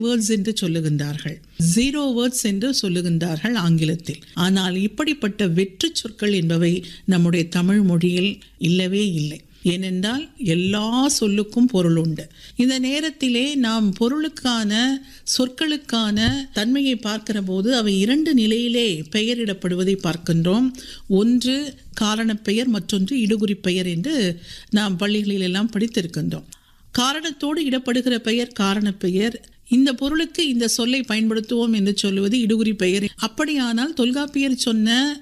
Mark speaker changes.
Speaker 1: words என்று சொல்லுகின்றார்கள் zero words என்று சொல்லுகின்றார்கள் ஆங்கிலத்தில் ஆனால் இப்படிப்பட்ட வெற்று சொற்கள் என்பவை நம்முடைய தமிழ் மொழியில் இல்லவே இல்லை ஏனென்றால் எல்லா சொல்லுக்கும் பொருள் உண்டு இந்த நேரத்திலே நாம் பொருளுக்கான சொற்களுக்கான தன்மையை பார்க்கிற போது அவை இரண்டு நிலையிலே பெயரிடப்படுவதை பார்க்கின்றோம் ஒன்று காரணப்பெயர் மற்றொன்று இடுகுறி பெயர் என்று நாம் பள்ளிகளில் எல்லாம் படித்திருக்கின்றோம் காரணத்தோடு இடப்படுகிற பெயர் காரணப்பெயர் இந்த பொருளுக்கு இந்த சொல்லை பயன்படுத்துவோம் என்று சொல்லுவது இடுகுறி பெயர் அப்படியானால் தொல்காப்பியர் சொன்ன